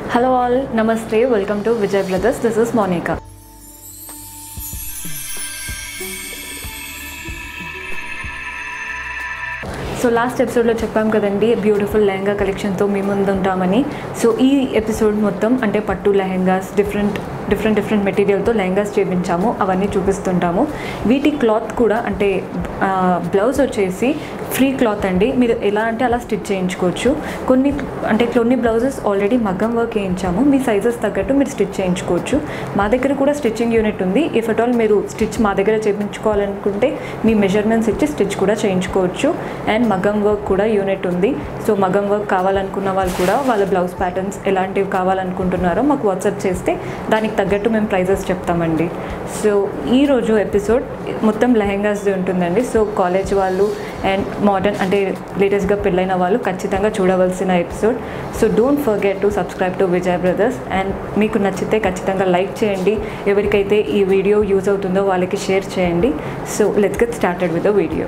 Hello all, Namaste, welcome to Vijay Brothers. This is Monica. So last ఎపిసోడ్లో చెప్పాం కదండి beautiful lehenga కలెక్షన్తో మీ ముందు ఉంటామని సో ఈ ఎపిసోడ్ మొత్తం అంటే పట్టు లెహంగాస్ డిఫరెంట్ డిఫరెంట్ డిఫరెంట్ మెటీరియల్తో లెహంగాస్ చేపించాము అవన్నీ చూపిస్తుంటాము వీటి క్లాత్ కూడా అంటే బ్లౌజ్ వచ్చేసి ఫ్రీ క్లాత్ అండి మీరు ఎలా అంటే అలా స్టిచ్ చేయించుకోవచ్చు కొన్ని అంటే కొన్ని బ్లౌజెస్ ఆల్రెడీ మగ్గం వర్క్ వేయించాము మీ సైజెస్ తగ్గట్టు మీరు స్టిచ్ చేయించుకోవచ్చు మా దగ్గర కూడా స్టిచ్చింగ్ యూనిట్ ఉంది ఇఫ్ అట్ ఆల్ మీరు స్టిచ్ మా దగ్గర చేయించుకోవాలనుకుంటే మీ మెజర్మెంట్స్ ఇచ్చి స్టిచ్ కూడా చేయించుకోవచ్చు అండ్ మగ్గం వర్క్ కూడా యూనిట్ ఉంది సో మగ్గం వర్క్ కావాలనుకున్న వాళ్ళు కూడా వాళ్ళ బ్లౌజ్ ప్యాటర్న్స్ ఎలాంటివి కావాలనుకుంటున్నారో మాకు వాట్సాప్ చేస్తే దానికి తగ్గట్టు మేము ప్రైజెస్ చెప్తామండి సో ఈరోజు ఎపిసోడ్ మొత్తం లెహెంగాస్ ఉంటుందండి సో కాలేజ్ వాళ్ళు అండ్ మోడర్న్ అంటే లేటెస్ట్గా పెళ్ళైన వాళ్ళు ఖచ్చితంగా చూడవలసిన episode so don't forget to subscribe to Vijay Brothers and మీకు నచ్చితే ఖచ్చితంగా లైక్ చేయండి ఎవరికైతే ఈ వీడియో యూజ్ అవుతుందో వాళ్ళకి షేర్ చేయండి so let's get started with the video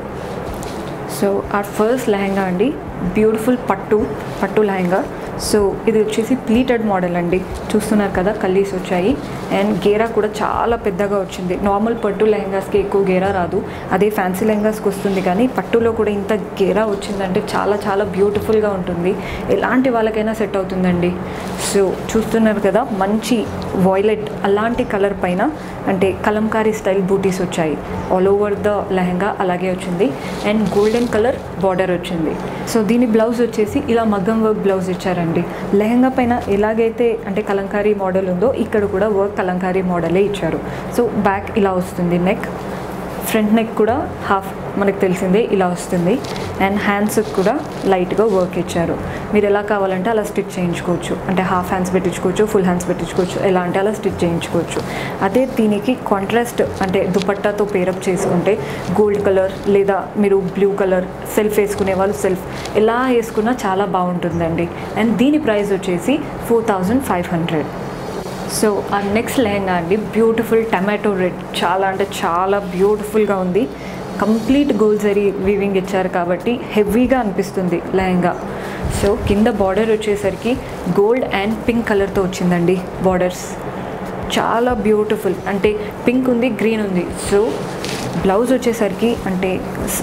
so ఆ ఫస్ట్ లెహంగా అండి బ్యూటిఫుల్ పట్టు పట్టు లెహంగా సో ఇది వచ్చేసి ప్లీటెడ్ మోడల్ అండి చూస్తున్నారు కదా కల్లీస్ వచ్చాయి అండ్ గేరా కూడా చాలా పెద్దగా వచ్చింది నార్మల్ పట్టు లెహంగాస్కి ఎక్కువ గేరా రాదు అదే ఫ్యాన్సీ లెహంగాస్కి వస్తుంది కానీ పట్టులో కూడా ఇంత గేరా వచ్చిందంటే చాలా చాలా బ్యూటిఫుల్గా ఉంటుంది ఎలాంటి వాళ్ళకైనా సెట్ అవుతుందండి సో చూస్తున్నారు కదా మంచి వాయిలెట్ అలాంటి కలర్ పైన అంటే కలంకారీ స్టైల్ బూటీస్ వచ్చాయి ఆల్ ఓవర్ ద లెహంగా అలాగే వచ్చింది అండ్ గోల్డెన్ కలర్ బార్డర్ వచ్చింది సో దీని బ్లౌజ్ వచ్చేసి ఇలా మగ్గం వర్క్ బ్లౌజ్ ఇచ్చారండి లెహంగా పైన ఎలాగైతే అంటే కలంకారీ మోడల్ ఉందో ఇక్కడ కూడా వర్క్ కలంకారీ మోడలే ఇచ్చారు సో బ్యాక్ ఇలా వస్తుంది నెక్ ఫ్రంట్ నెక్ కూడా హాఫ్ మనకు తెలిసిందే ఇలా వస్తుంది అండ్ హ్యాండ్స్కి కూడా లైట్గా వర్క్ ఇచ్చారు మీరు ఎలా కావాలంటే అలా స్టిచ్ చేయించుకోవచ్చు అంటే హాఫ్ హ్యాండ్స్ పెట్టించుకోవచ్చు ఫుల్ హ్యాండ్స్ పెట్టించుకోవచ్చు ఎలా అంటే అలా స్టిచ్ చేయించుకోవచ్చు అదే దీనికి కాంట్రాస్ట్ అంటే దుపట్టాతో పేరప్ చేసుకుంటే గోల్డ్ కలర్ లేదా మీరు బ్లూ కలర్ సెల్ఫ్ వేసుకునే వాళ్ళు సెల్ఫ్ ఎలా వేసుకున్నా చాలా బాగుంటుందండి అండ్ దీని ప్రైస్ వచ్చేసి four thousand five hundred so ఆ నెక్స్ట్ లెహంగా అండి బ్యూటిఫుల్ టమాటో రెడ్ చాలా అంటే చాలా బ్యూటిఫుల్గా ఉంది కంప్లీట్ గోల్జరీ వీవింగ్ ఇచ్చారు కాబట్టి హెవీగా అనిపిస్తుంది లెహంగా సో కింద బార్డర్ వచ్చేసరికి గోల్డ్ అండ్ పింక్ కలర్తో వచ్చిందండి బార్డర్స్ చాలా బ్యూటిఫుల్ అంటే పింక్ ఉంది గ్రీన్ ఉంది సో బ్లౌజ్ వచ్చేసరికి అంటే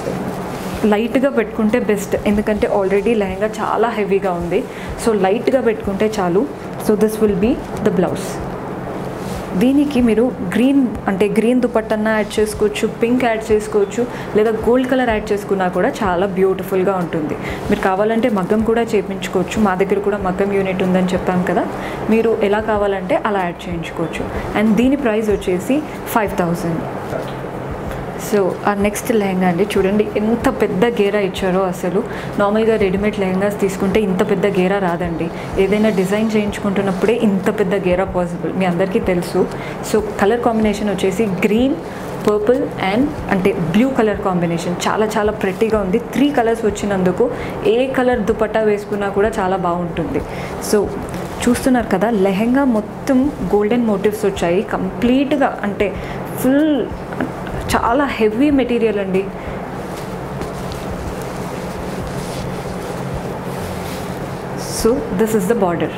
లైట్గా పెట్టుకుంటే బెస్ట్ ఎందుకంటే ఆల్రెడీ లెహంగా చాలా హెవీగా ఉంది సో లైట్గా పెట్టుకుంటే చాలు so this will be the blouse దీనికి మీరు గ్రీన్ అంటే గ్రీన్ దుపట్టన్నా యాడ్ చేసుకోవచ్చు పింక్ యాడ్ చేసుకోవచ్చు లేదా గోల్డ్ కలర్ యాడ్ చేసుకున్నా కూడా చాలా బ్యూటిఫుల్గా ఉంటుంది మీరు కావాలంటే మగ్గం కూడా చేయించుకోవచ్చు మా దగ్గర కూడా మగ్గం యూనిట్ ఉందని చెప్పాం కదా మీరు ఎలా కావాలంటే అలా యాడ్ చేయించుకోవచ్చు అండ్ దీని ప్రైస్ వచ్చేసి ఫైవ్ థౌజండ్ సో ఆ నెక్స్ట్ లెహంగా అండి చూడండి ఎంత పెద్ద గేరా ఇచ్చారో అసలు నార్మల్గా రెడీమేడ్ లెహంగాస్ తీసుకుంటే ఇంత పెద్ద గేరా రాదండి ఏదైనా డిజైన్ చేయించుకుంటున్నప్పుడే ఇంత పెద్ద గేరా పాసిబుల్ మీ అందరికీ తెలుసు సో కలర్ కాంబినేషన్ వచ్చేసి గ్రీన్ పర్పుల్ అండ్ అంటే బ్లూ కలర్ కాంబినేషన్ చాలా చాలా ప్రెట్టీగా ఉంది త్రీ కలర్స్ వచ్చినందుకు ఏ కలర్ దుపట్టా వేసుకున్నా కూడా చాలా బాగుంటుంది సో చూస్తున్నారు కదా లెహంగా మొత్తం గోల్డెన్ మోటివ్స్ వచ్చాయి కంప్లీట్గా అంటే ఫుల్ చాలా హెవీ మెటీరియల్ అండి so this is the border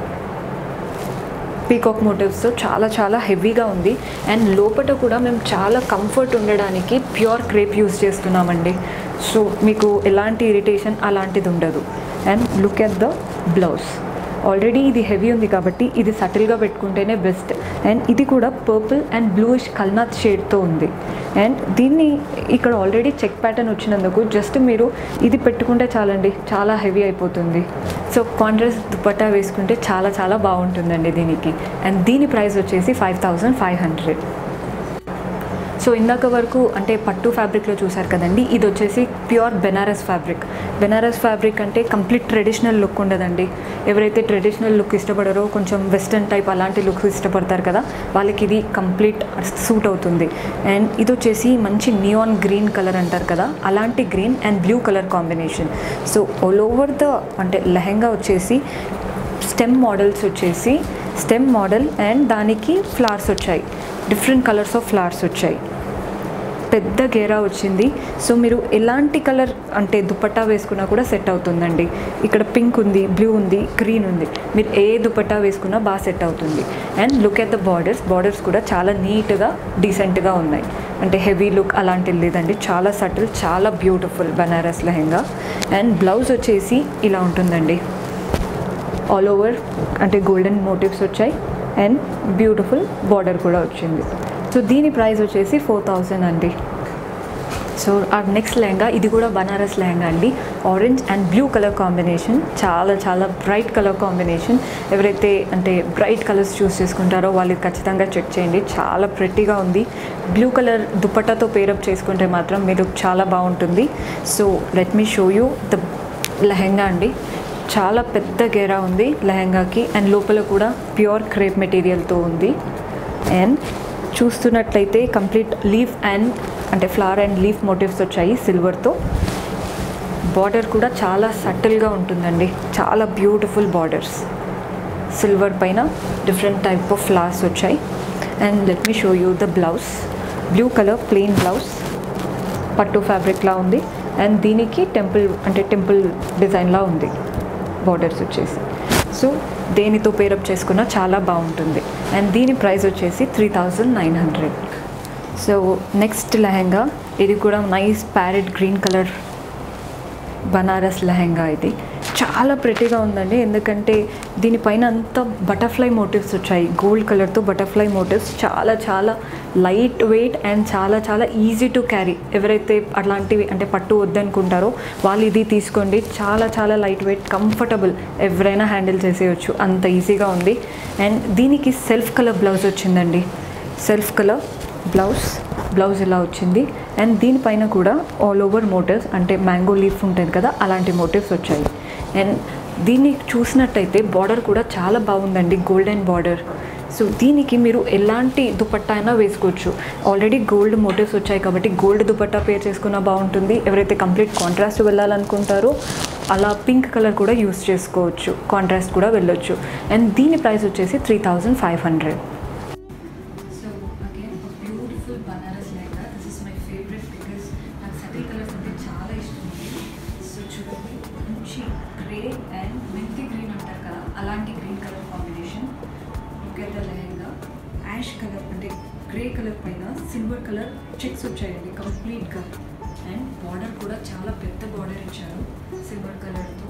peacock మోటివ్స్తో చాలా చాలా హెవీగా ఉంది అండ్ లోపల కూడా మేము చాలా కంఫర్ట్ ఉండడానికి ప్యూర్ క్రేప్ యూస్ చేస్తున్నామండి సో మీకు ఎలాంటి ఇరిటేషన్ అలాంటిది ఉండదు and look at the blouse already ఇది హెవీ ఉంది కాబట్టి ఇది సటిల్గా పెట్టుకుంటేనే బెస్ట్ అండ్ ఇది కూడా పర్పుల్ అండ్ బ్లూయిష్ కల్నాథ్ షేడ్తో ఉంది అండ్ దీన్ని ఇక్కడ ఆల్రెడీ చెక్ ప్యాటర్న్ వచ్చినందుకు జస్ట్ మీరు ఇది పెట్టుకుంటే చాలండి చాలా హెవీ అయిపోతుంది సో కాంట్రాస్ట్ దుపట్టా వేసుకుంటే చాలా చాలా బాగుంటుందండి దీనికి అండ్ దీని ప్రైస్ వచ్చేసి five thousand five hundred so ఇందాక వరకు అంటే పట్టు ఫ్యాబ్రిక్లో చూసారు కదండి ఇది వచ్చేసి pure Banaras fabric Banaras fabric అంటే కంప్లీట్ ట్రెడిషనల్ లుక్ ఉండదండి ఎవరైతే ట్రెడిషనల్ లుక్ ఇష్టపడారో కొంచెం వెస్ట్రన్ టైప్ అలాంటి లుక్స్ ఇష్టపడతారు కదా వాళ్ళకి ఇది కంప్లీట్ సూట్ అవుతుంది అండ్ ఇది వచ్చేసి మంచి నియాన్ గ్రీన్ కలర్ అంటారు కదా అలాంటి green and blue colour combination so all over the అంటే లెహంగా వచ్చేసి స్టెమ్ మోడల్స్ వచ్చేసి స్టెమ్ మోడల్ అండ్ దానికి ఫ్లవర్స్ వచ్చాయి డిఫరెంట్ కలర్స్ ఆఫ్ ఫ్లవర్స్ వచ్చాయి పెద్ద గేరా వచ్చింది సో మీరు ఎలాంటి కలర్ అంటే దుపట్టా వేసుకున్నా కూడా సెట్ అవుతుందండి ఇక్కడ పింక్ ఉంది బ్లూ ఉంది గ్రీన్ ఉంది మీరు ఏ దుపట్టా వేసుకున్నా బాగా సెట్ అవుతుంది and look at the borders borders కూడా చాలా నీట్గా డీసెంట్గా ఉన్నాయి అంటే హెవీ లుక్ అలాంటిది లేదండి చాలా సటిల్ చాలా beautiful Banaras lehenga and blouse వచ్చేసి ఇలా ఉంటుందండి ఆల్ ఓవర్ అంటే గోల్డెన్ మోటివ్స్ వచ్చాయి అండ్ బ్యూటిఫుల్ బార్డర్ కూడా వచ్చింది సో దీని ప్రైస్ వచ్చేసి ఫోర్ థౌజండ్ అండి సో ఆ నెక్స్ట్ లెహంగా ఇది కూడా బనారస్ లెహంగా అండి orange and blue colour combination చాలా చాలా బ్రైట్ కలర్ కాంబినేషన్ ఎవరైతే అంటే బ్రైట్ కలర్స్ చూస్ చేసుకుంటారో వాళ్ళు ఖచ్చితంగా చెక్ చేయండి చాలా ప్రెట్టీగా ఉంది బ్లూ కలర్ దుపట్టాతో పేరప్ చేసుకుంటే మాత్రం మీరు చాలా బాగుంటుంది so let me show you the lehenga అండి చాలా పెద్ద గేరా ఉంది లెహంగాకి అండ్ లోపల కూడా ప్యూర్ క్రేప్ మెటీరియల్తో ఉంది అండ్ చూస్తున్నట్లయితే కంప్లీట్ లీఫ్ అండ్ అంటే ఫ్లవర్ అండ్ లీఫ్ మోటివ్స్ వచ్చాయి సిల్వర్తో బార్డర్ కూడా చాలా సటిల్గా ఉంటుందండి చాలా బ్యూటిఫుల్ బార్డర్స్ సిల్వర్ పైన డిఫరెంట్ టైప్ ఆఫ్ ఫ్లవర్స్ వచ్చాయి and let me show you the blouse blue colour plain blouse పట్టు ఫ్యాబ్రిక్లా ఉంది అండ్ దీనికి టెంపుల్ అంటే టెంపుల్ డిజైన్లా ఉంది బార్డర్స్ వచ్చేసి సో దేనితో పేరప్ చేసుకున్నా చాలా బాగుంటుంది అండ్ దీని ప్రైస్ వచ్చేసి three thousand nine hundred so next lehenga ఇది కూడా nice parrot green colour Banaras lehenga ఇది చాలా ప్రెటీగా ఉందండి ఎందుకంటే దీనిపైన అంతా బటర్ఫ్లై మోటివ్స్ వచ్చాయి గోల్డ్ కలర్తో బటర్ఫ్లై మోటివ్స్ చాలా చాలా లైట్ వెయిట్ అండ్ చాలా చాలా ఈజీ టు క్యారీ ఎవరైతే అట్లాంటివి అంటే పట్టు వద్దనుకుంటారో వాళ్ళు ఇది తీసుకోండి చాలా చాలా లైట్ వెయిట్ కంఫర్టబుల్ ఎవరైనా హ్యాండిల్ చేసేయచ్చు అంత ఈజీగా ఉంది అండ్ దీనికి సెల్ఫ్ కలర్ బ్లౌజ్ వచ్చిందండి సెల్ఫ్ కలర్ బ్లౌజ్ బ్లౌజ్ ఇలా వచ్చింది అండ్ దీనిపైన కూడా ఆల్ ఓవర్ మోటివ్స్ అంటే మ్యాంగో లీఫ్ ఉంటుంది కదా అలాంటి మోటివ్స్ వచ్చాయి అండ్ దీన్ని చూసినట్టయితే బార్డర్ కూడా చాలా బాగుందండి గోల్డెన్ బార్డర్ సో దీనికి మీరు ఎలాంటి దుపట్టా అయినా వేసుకోవచ్చు ఆల్రెడీ గోల్డ్ మోటివ్స్ వచ్చాయి కాబట్టి గోల్డ్ దుపట్టా పేర్ చేసుకున్నా బాగుంటుంది ఎవరైతే కంప్లీట్ కాంట్రాస్ట్ వెళ్ళాలనుకుంటారో అలా పింక్ కలర్ కూడా యూస్ చేసుకోవచ్చు కాంట్రాస్ట్ కూడా వెళ్ళొచ్చు అండ్ దీని ప్రైస్ వచ్చేసి three thousand five hundred So again, a beautiful Banaras lehenga. This is my favorite because నాకు సటిల్ కలర్స్ అంటే చాలా ఇష్టం ఉంది సో చూడండి మంచి గ్రే అండ్ మెంతి గ్రీన్ అంటారు కదా అలాంటి green colour combination look the lehenga ash colour అంటే గ్రే కలర్ పైన సిల్వర్ కలర్ చెక్స్ వచ్చాయండి కంప్లీట్గా అండ్ బార్డర్ కూడా చాలా పెద్ద బార్డర్ ఇచ్చారు సిల్వర్ కలర్తో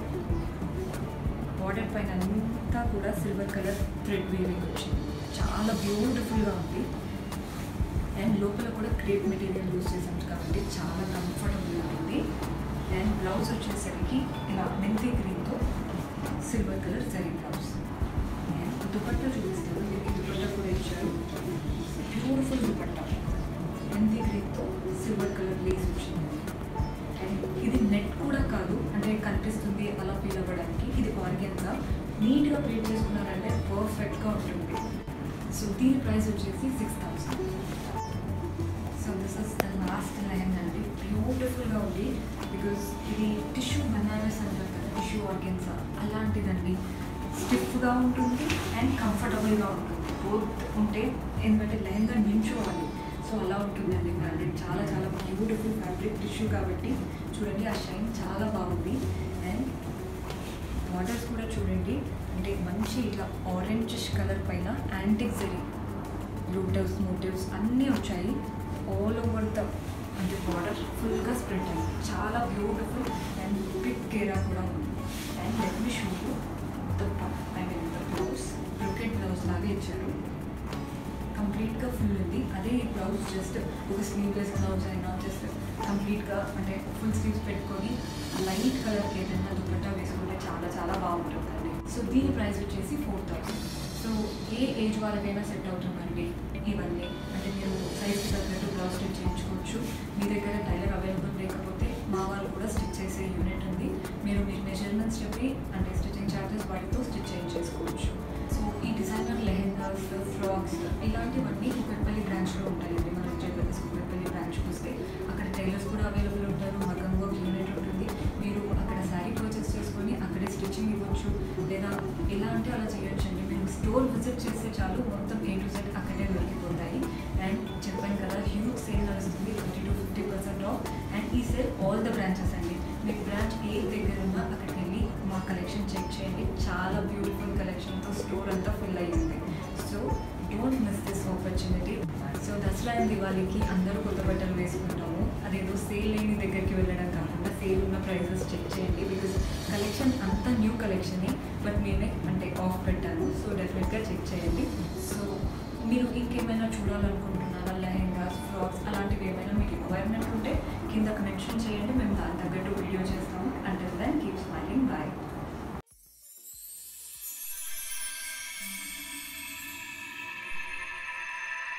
బార్డర్ పైన అంతా కూడా సిల్వర్ కలర్ థ్రెడ్ వీవింగ్ వచ్చింది చాలా బ్యూటిఫుల్గా ఉంది అండ్ లోపల కూడా క్రేప్ మెటీరియల్ యూస్ చేసాం కాబట్టి చాలా కంఫర్టబుల్ ఉంటుంది అండ్ బ్లౌజ్ వచ్చేసరికి ఇలా మెంతి గ్రీన్తో silver colour zari blouse and dupatta చూపిస్తాను దీనికి దుపట్టా కూడా ఇచ్చారు బ్యూటిఫుల్ దుపట్టా మెంతి గ్రీన్తో సిల్వర్ కలర్ లేస్ వచ్చింది అండ్ ఇది నెట్ కూడా కాదు అంటే కనిపిస్తుంది అలా ఫీల్ అవ్వడానికి ఇది ఆర్గెన్గా నీట్గా ప్లేట్ చేసుకున్నారంటే పర్ఫెక్ట్గా ఉంటుంది సో దీని ప్రైస్ వచ్చేసి six thousand so this is the last line అండి బ్యూటిఫుల్గా ఉంది బికాస్ ఇది టిష్యూ బనారస్ అంటారు కదా టిష్యూ ఆర్గెన్సా అలాంటిదండి స్టిఫ్గా ఉంటుంది అండ్ కంఫర్టబుల్గా ఉంటుంది బోత్ ఉంటే ఎందుకంటే లెహంగా నించోవాలి సో అలా ఉంటుందండి ఫ్యాబ్రిక్ చాలా చాలా బ్యూటిఫుల్ ఫ్యాబ్రిక్ టిష్యూ కాబట్టి చూడండి ఆ షైన్ చాలా బాగుంది అండ్ బార్డర్స్ కూడా చూడండి అంటే మంచి ఇట్లా ఆరెంజ్ కలర్ పైన యాంటిక్ జరీ లోటస్ మోటివ్స్ అన్నీ వచ్చాయి ఆల్ ఓవర్ ద అంటే బార్డర్ ఫుల్గా స్ప్రెడ్ అయింది చాలా బ్యూటిఫుల్ అండ్ బిగ్ గేరా కూడా ఉంది and let me show the I mean the blouse brocade blouse లాగా ఇచ్చారు కంప్లీట్గా ఫుల్ ఉంది అదే ఈ బ్లౌజ్ జస్ట్ ఒక స్లీవ్లెస్ బ్లౌజ్ అయినా జస్ట్ కంప్లీట్గా అంటే ఫుల్ స్లీవ్స్ పెట్టుకొని లైట్ కలర్ ఏదైనా దుపట్టా వేసుకుంటే చాలా చాలా బాగుంటుందండి సో దీని ప్రైస్ వచ్చేసి four thousand so a age వాళ్ళకైనా సెట్ అవుతుందండి ఇవన్నీ అంటే మీరు సైజ్కి తగ్గట్టు బ్లౌజ్ స్టిచ్ చేయించుకోవచ్చు మీ దగ్గర టైలర్ అవైలబుల్ లేకపోతే మా వాళ్ళు కూడా స్టిచ్ చేసే యూనిట్ ఉంది మీరు మీ మెజర్మెంట్స్ చెప్పి అంటే స్టిచ్చింగ్ ఛార్జెస్ వాటితో స్టిచ్ చేయించేసుకోవచ్చు సో ఈ డిజైనర్ లెహెంగాస్ ఫ్రాక్స్ ఇలాంటివన్నీ కుక్కట్పల్లి బ్రాంచ్లో ఉంటాయండి మనం జగదస్ కుక్కట్పల్లి బ్రాంచ్కి వస్తే అక్కడ టైలర్స్ కూడా అవైలబుల్ ఉంటారు మగం వర్క్ యూనిట్ ఉంటుంది మీరు అక్కడ శారీ పర్చేస్ చేసుకొని అక్కడే స్టిచ్చింగ్ ఇవ్వచ్చు లేదా ఎలా అంటే అలా చేయొచ్చండి మీరు స్టోర్ విజిట్ చేస్తే చాలు మొత్తం ఏ టు సెట్ అక్కడే దొరికిపోతాయి అండ్ చెప్పాను కదా హ్యూజ్ సేల్ నడుస్తుంది ట్వంటీ టు మార్చ్ ఎయిత్ దగ్గర ఉన్న అక్కడికి వెళ్ళి మా కలెక్షన్ చెక్ చేయండి చాలా బ్యూటిఫుల్ కలెక్షన్తో స్టోర్ అంతా ఫుల్ అయ్యింది so don't miss this opportunity so Dasara and దివాళీకి అందరూ కొత్త బట్టలు వేసుకుంటాము అదేదో సేల్ లేని దగ్గరికి వెళ్ళడం కాకుండా సేల్ ఉన్న ప్రైజెస్ చెక్ చేయండి బికాస్ కలెక్షన్ అంతా న్యూ కలెక్షనే బట్ నేనే అంటే ఆఫ్ పెట్టాను సో డెఫినెట్గా చెక్ చేయండి సో మీరు ఇంకేమైనా చూడాలనుకుంటున్నారా లెహెంగాస్ ఫ్రాక్స్ అలాంటివి ఏమైనా మీకు రిక్వైర్మెంట్ ఉంటే కింద మెన్షన్ చేయండి మేము దాని తగ్గట్టు వీడియో చేస్తాము